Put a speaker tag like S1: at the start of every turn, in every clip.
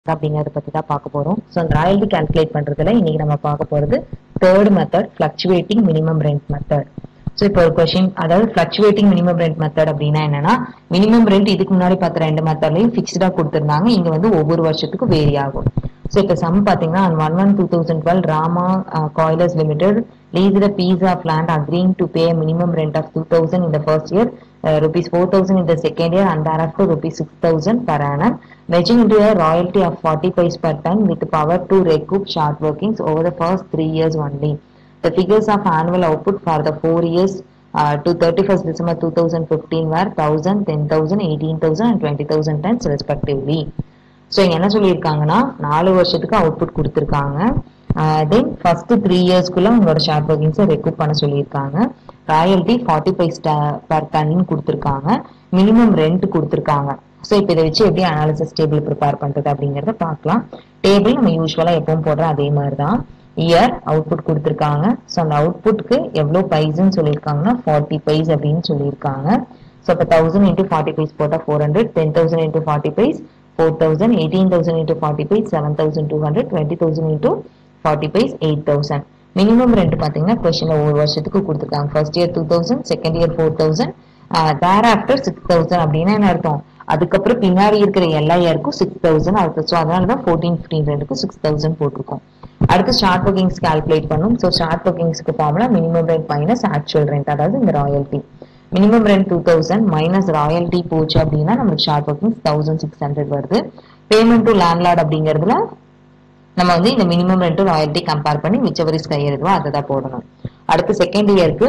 S1: அப்படிங்கறத பத்தி தான் பார்க்க போறோம் ஸோ அந்த ராயல்டி கால்குலேட் பண்றதுல இன்னைக்கு நம்ம பார்க்க போறது third method fluctuating minimum rent method so இப்போ ஒரு கொஸ்டின் அதாவது ஃபிளக்சுவேட்டிங் மினிமம் ரெண்ட் மெத்தட் அப்படின்னா என்னன்னா மினிமம் ரெண்ட் இதுக்கு முன்னாடி பார்த்த ரெண்டு மெத்தட்லையும் ஃபிக்ஸ்டா கொடுத்துருந்தாங்க இங்க வந்து ஒவ்வொரு வருஷத்துக்கும் வேரி ஆகும் ஸோ இப்போ சம் பார்த்தீங்கன்னா one one two thousand twelve Rama coilers limited leased a piece of land agreeing to pay a minimum rent of 2000 in the first year, uh, rupees 4000 in the second year, and thereafter rupees 6000 per annum, merging into a royalty of 40 paise per ton with power to recoup short workings over the first three years only. The figures of annual output for the four years uh, to 31st December 2015 were 1000, 10000, 18000 and 20000 tons respectively. So இங்க என்ன சொல்லியிருக்காங்கன்னா நாலு வருஷத்துக்கு output கொடுத்துருக்காங்க தென் first three இயர்ஸ்க்குள்ள உங்களோட short ஒர்க்கிங்ஸை recoup பண்ண சொல்லியிருக்காங்க royalty forty five per டன்னு கொடுத்துருக்காங்க மினிமம் ரெண்ட் கொடுத்துருக்காங்க ஸோ இப்போ இதை வச்சு எப்படி அனாலிசிஸ் டேபிள் ப்ரிப்பேர் பண்றது அப்படிங்கறத பார்க்கலாம் டேபிள் நம்ம யூஸ்வலா எப்பவும் போடுற அதே மாதிரி தான் இயர் அவுட்புட் கொடுத்துருக்காங்க ஸோ அந்த அவுட்புட்க்கு எவ்வளோ ப்ரைஸ்ன்னு சொல்லியிருக்காங்கன்னா ஃபார்ட்டி பைஸ் அப்படின்னு சொல்லியிருக்காங்க ஸோ இப்போ தௌசண்ட் இன்டூ ஃபார்ட்டி பைஸ் போட்டால் four hundred ten thousand into forty paise four thousand eighteen thousand into forty paise seven thousand two hundred twenty thousand into forty paise eight thousand minimum rent பார்த்தீங்கன்னா கொஸ்டின்ல ஒரு வருஷத்துக்கு கொடுத்துருக்காங்க first year two thousand second year four thousand thereafter six thousand அப்படின்னா என்ன அர்த்தம் அதுக்கப்புறம் பின்னாடி இருக்கிற எல்லா இயருக்கும் சிக்ஸ் தௌசண்ட் அடுத்து ஸோ அதனால தான் ஃபோர்டீன் ஃபிஃப்டீன் ரெண்டுக்கும் சிக்ஸ் தௌசண்ட் போட்டிருக்கோம் அடுத்து ஷார்ட் புக்கிங்ஸ் கால்குலேட் பண்ணும் ஸோ ஷார்ட் புக்கிங்ஸ்க்கு formula minimum rent minus actual rent அதாவது இந்த royalty minimum rent two thousand minus royalty போச்சு அப்படின்னா நம்மளுக்கு short bookings thousand six hundred வருது பேமெண்ட் டு லேண்ட்லார்ட் அப்படிங்கிறதுல நம்ம வந்து இந்த மினிமம் ரெண்ட் ராயல்ட்டி கம்பேர் பண்ணி விச்சவரிஸ் கையெழுதுவோ அதை தான் போடணும் அடுத்து செகண்ட் இயருக்கு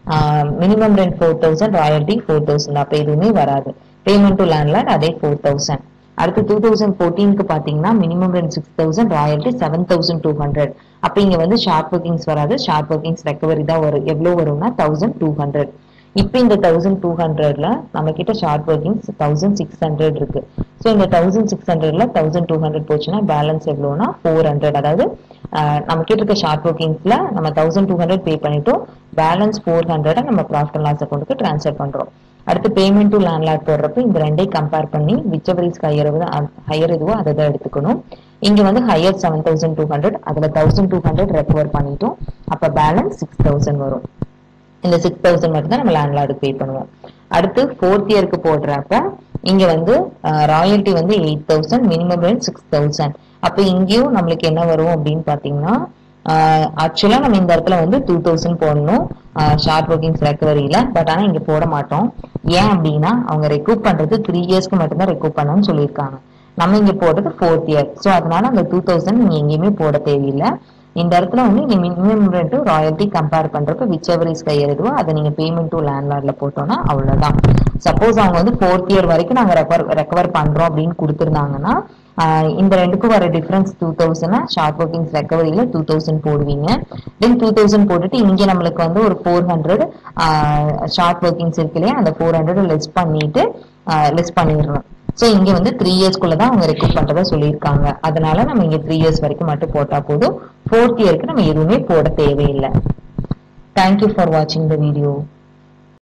S1: minimum rent four thousand royalty four thousand அப்போ எதுவுமே வராது பேமெண்ட் டு லேண்ட்லார்ட் அதே ஃபோர் தௌசண்ட் அடுத்து டூ தௌசண்ட் ஃபோர்டீனுக்கு பார்த்தீங்கன்னா minimum rent six thousand royalty seven thousand two hundred அப்போ இங்கே வந்து ஷார்ட் ஒர்க்கிங்ஸ் வராது ஷார்ட் ஒர்க்கிங்ஸ் ரெக்கவரி தான் வரும் எவ்வளோ வரும்னா தௌசண்ட் டூ ஹண்ட்ரட் இப்போ இந்த தௌசண்ட் டூ ஹண்ட்ரட்ல நம்ம கிட்ட short workings thousand six hundred இருக்கு ஸோ இந்த தௌசண்ட் சிக்ஸ் ஹண்ட்ரட்ல தௌசண்ட் டூ ஹண்ட்ரட் போச்சுன்னா பேலன்ஸ் எவ்வளோனா ஃபோர் ஹண்ட்ரட் அதாவது நம்ம கிட்ட இருக்க ஷார்ட் ஒர்க்கிங்ஸ்ல நம்ம தௌசண்ட் டூ ஹண்ட்ரட் பே பண்ணிட்டோம் பேலன்ஸ் ஃபோர் ஹண்ட்ரட் நம்ம ப்ராஃபிட் அண்ட் லாஸ் அக்கௌண்ட்டுக்கு ட்ரான்ஸ்ஃபர் பண்றோம் அடுத்து பேமெண்ட் டு லேண்ட்லார்ட் போடுறப்ப இந்த ரெண்டையும் கம்பேர் பண்ணி விச்சவரிஸ் ஹையர் ஹையர் எதுவோ அதை தான் எடுத்துக்கணும் இங்க வந்து higher seven thousand two hundred அதுல தௌசண்ட் டூ ஹண்ட்ரட் ரெக்கவர் பண்ணிட்டோம் அப்ப பேலன்ஸ் சிக்ஸ் தௌசண்ட் வரும் இந்த சிக்ஸ் தௌசண்ட் மட்டும் தான் நம்ம லேண்ட்லார்டுக்கு பே பண்ணுவோம் அடுத்து ஃபோர்த் இயருக்கு போடுறப்ப இங்க வந்து ராயல்ட்டி வந்து eight thousand minimum rent six thousand அப்போ இங்கேயும் நம்மளுக்கு என்ன வரும் அப்படின்னு பாத்தீங்கன்னா ஆக்சுவலா நம்ம இந்த இடத்துல வந்து டூ தௌசண்ட் போடணும் ஷார்ட் ஒர்க்கிங்ஸ் ரெக்கவரியில பட் ஆனா இங்க போட மாட்டோம் ஏன் அப்படின்னா அவங்க ரெக்கூப் பண்றது த்ரீ இயர்ஸ்க்கு மட்டும்தான் ரெக்கூப் பண்ணணும்னு சொல்லியிருக்காங்க நம்ம இங்க போடுறது ஃபோர்த் இயர் ஸோ அதனால அந்த டூ தௌசண்ட் நீங்க எங்கேயுமே போட தேவையில்லை இந்த இடத்துல வந்து நீங்க மினிமம் ரெண்ட் ராயல்ட்டி கம்பேர் பண்றப்ப விச் எவர் இஸ் கை எழுதுவோ அதை நீங்க பேமெண்ட் டு லேண்ட்லார்ட்ல போட்டோம்னா அவ்வளவுதான் சப்போஸ் அவங்க வந்து ஃபோர்த் இயர் வரைக்கும் நாங்க ரெக்கவர் ரெக்கவர் பண்றோம் அப்படின்னு கொடுத்துருந்தாங்கன்னா இந்த ரெண்டுக்கும் வர difference two thousand short workings ரெக்கவரியில டூ தௌசண்ட் போடுவீங்க தென் டூ தௌசண்ட் போட்டுட்டு இங்க நம்மளுக்கு வந்து ஒரு ஃபோர் ஹண்ட்ரட் ஷார்ட் ஒர்க்கிங்ஸ் இருக்கு இல்லையா அந்த ஃபோர் ஹண்ட்ரட் லெஸ் பண்ணிட்டு லெஸ் பண்ணிடணும் ஸோ இங்க வந்து த்ரீ இயர்ஸ்க்குள்ள தான் அவங்க ரெக்ரூட் பண்றதா சொல்லியிருக்காங்க அதனால நம்ம இங்க த்ரீ இயர்ஸ் வரைக்கும் மட்டும் போட்டா போதும் ஃபோர்த் இயருக்கு நம்ம எதுவுமே போட தேவையில்லை தேங்க்யூ ஃபார் வாட்சிங் த வீடியோ